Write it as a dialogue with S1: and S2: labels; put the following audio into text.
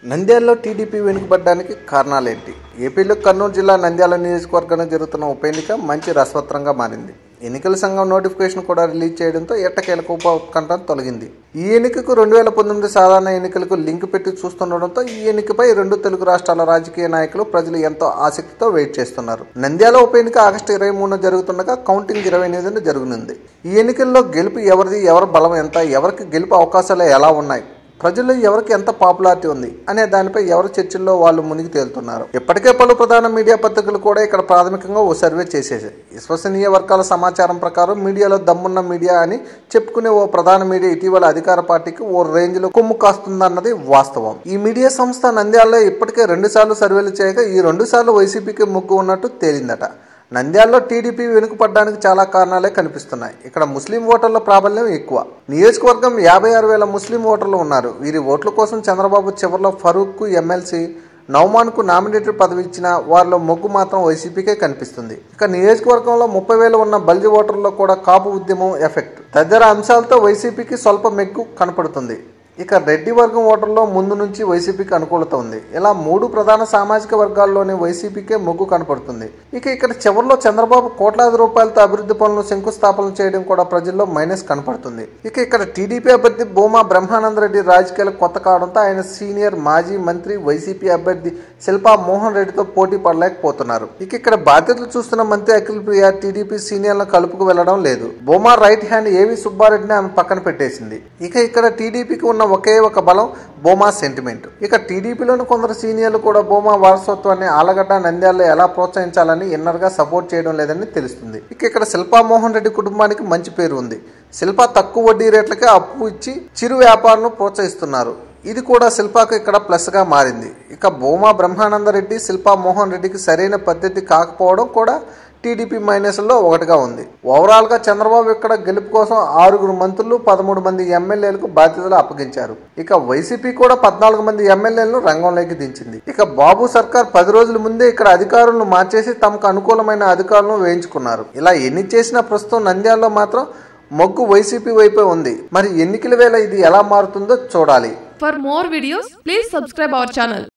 S1: నంద్యాలలో టీడీపీ వెనుకబడ్డానికి కారణాలేంటి ఏపీలో కర్నూలు జిల్లా నంద్యాల నియోజకవర్గంలో జరుగుతున్న ఉప ఎన్నిక మంచి రసవత్రంగా మారింది ఎన్నికల సంఘం నోటిఫికేషన్ కూడా రిలీజ్ చేయడంతో ఎట్టకేలకు ఉప ఉత్కంఠ తొలగింది ఈ ఎన్నికకు రెండు వేల పంతొమ్మిది సాధారణ ఎన్నికలకు లింక్ పెట్టి చూస్తుండడంతో ఈ ఎన్నికపై రెండు తెలుగు రాష్ట్రాల రాజకీయ నాయకులు ప్రజలు ఎంతో ఆసక్తితో వెయిట్ చేస్తున్నారు నంద్యాల ఉప ఎన్నిక ఆగస్టు ఇరవై మూడున జరుగుతుండగా కౌంటింగ్ ఇరవై ఎనిమిదిన జరగనుంది ఈ ఎన్నికల్లో గెలుపు ఎవరిది ఎవరి బలం ఎంత ఎవరికి గెలుపు అవకాశాలు ఎలా ఉన్నాయి ప్రజల్లో ఎవరికి ఎంత పాపులారిటీ ఉంది అనే దానిపై ఎవరి చర్చల్లో వాళ్ళు మునిగి తేలుతున్నారు ఇప్పటికే పలు ప్రధాన మీడియా పత్రికలు కూడా ఇక్కడ ప్రాథమికంగా ఓ సర్వే చేసేసాయి విశ్వసనీయ వర్గాల సమాచారం ప్రకారం మీడియాలో దమ్మున్న మీడియా అని చెప్పుకునే ఓ ప్రధాన మీడియా ఇటీవల అధికార పార్టీకి ఓ రేంజ్ లో కొమ్ము కాస్తుందన్నది వాస్తవం ఈ మీడియా సంస్థ నంద్యాలలో ఇప్పటికే రెండు సార్లు సర్వేలు చేయగా ఈ రెండు సార్లు వైసీపీకి మొగ్గు ఉన్నట్టు తేలిందట నంద్యాలలో టీడీపీ వెనుకపడడానికి చాలా కారణాలే కనిపిస్తున్నాయి ఇక్కడ ముస్లిం ఓటర్ల ప్రాబల్యం ఎక్కువ నియోజకవర్గం యాభై ఆరు వేల ముస్లిం ఓటర్లు ఉన్నారు వీరి ఓట్ల కోసం చంద్రబాబు చివరిలో ఫరూక్ ఎమ్మెల్సీ నౌమాన్కు నామినేటెడ్ పదవి ఇచ్చిన వారిలో మొగ్గు మాత్రం వైసీపీకే కనిపిస్తుంది ఇక నియోజకవర్గంలో ముప్పై వేలు ఉన్న బల్జి ఓటర్లలో కూడా కాపు ఉద్యమం ఎఫెక్ట్ తదితర అంశాలతో వైసీపీకి స్వల్ప మెగ్గు కనపడుతుంది ఇక రెడ్డి వర్గం ఓటర్లో ముందు నుంచి వైసీపీకి అనుకూలత ఉంది ఇలా మూడు ప్రధాన సామాజిక వర్గాల్లోని వైసీపీకే మొగ్గు కనపడుతుంది ఇక ఇక్కడ చివరిలో చంద్రబాబు కోట్లాది రూపాయలతో అభివృద్ధి పనులు శంకుస్థాపన చేయడం కూడా ప్రజల్లో మైనస్ కనపడుతుంది ఇక ఇక్కడ టీడీపీ అభ్యర్థి భూమా బ్రహ్మానంద రెడ్డి రాజకీయాలకు కొత్త కావడంతో ఆయన సీనియర్ మాజీ మంత్రి వైసీపీ అభ్యర్థి శిల్పా మోహన్ రెడ్డితో పోటీ పడలేకపోతున్నారు ఇక ఇక్కడ బాధ్యతలు చూస్తున్న మంత్రి అఖిల్ ప్రియ టీడీపీ సీనియర్లను కలుపుకు వెళ్లడం లేదు బొమా రైట్ హ్యాండ్ ఏవి సుబ్బారెడ్డిని ఆమె పక్కన పెట్టేసింది ఇక ఇక్కడ టీడీపీకి ఉన్న ఒకే ఒక బలం బోమా సెంటిమెంట్ ఇక టీడీపీలోని కొందరు సీనియర్లు కూడా బోమా వారసత్వాన్ని ఆలగడ్డ నంద్యాలలో ఎలా ప్రోత్సహించాలని ఇన్నర్ గా సపోర్ట్ చేయడం లేదని తెలుస్తుంది ఇక ఇక్కడ శిల్పా మోహన్ రెడ్డి కుటుంబానికి మంచి పేరు ఉంది శిల్ప తక్కువ వడ్డీ రేట్లకే అప్పు ఇచ్చి చిరు వ్యాపారులను ప్రోత్సహిస్తున్నారు ఇది కూడా శిల్పాకు ఇక్కడ ప్లస్ గా మారింది ఇక భూమా బ్రహ్మానందరెడ్డి శిల్పా మోహన్ రెడ్డికి సరైన పద్ధతి కాకపోవడం కూడా టీడీపీ మైనస్లో ఒకటిగా ఉంది ఓవరాల్ గా చంద్రబాబు ఇక్కడ గెలుపు కోసం ఆరుగురు మంత్రులు పదమూడు మంది ఎమ్మెల్యేలకు బాధ్యతలు అప్పగించారు ఇక వైసీపీ కూడా పద్నాలుగు మంది ఎమ్మెల్యేలను రంగంలోకి దించింది ఇక బాబు సర్కార్ పది రోజుల ముందే ఇక్కడ అధికారులను మార్చేసి తమకు అనుకూలమైన అధికారులను వేయించుకున్నారు ఇలా ఎన్ని చేసినా ప్రస్తుతం నంద్యాలలో మాత్రం మొగ్గు వైసీపీ వైపే ఉంది మరి ఎన్నికల వేళ ఇది ఎలా మారుతుందో చూడాలి
S2: For more videos, please subscribe our channel.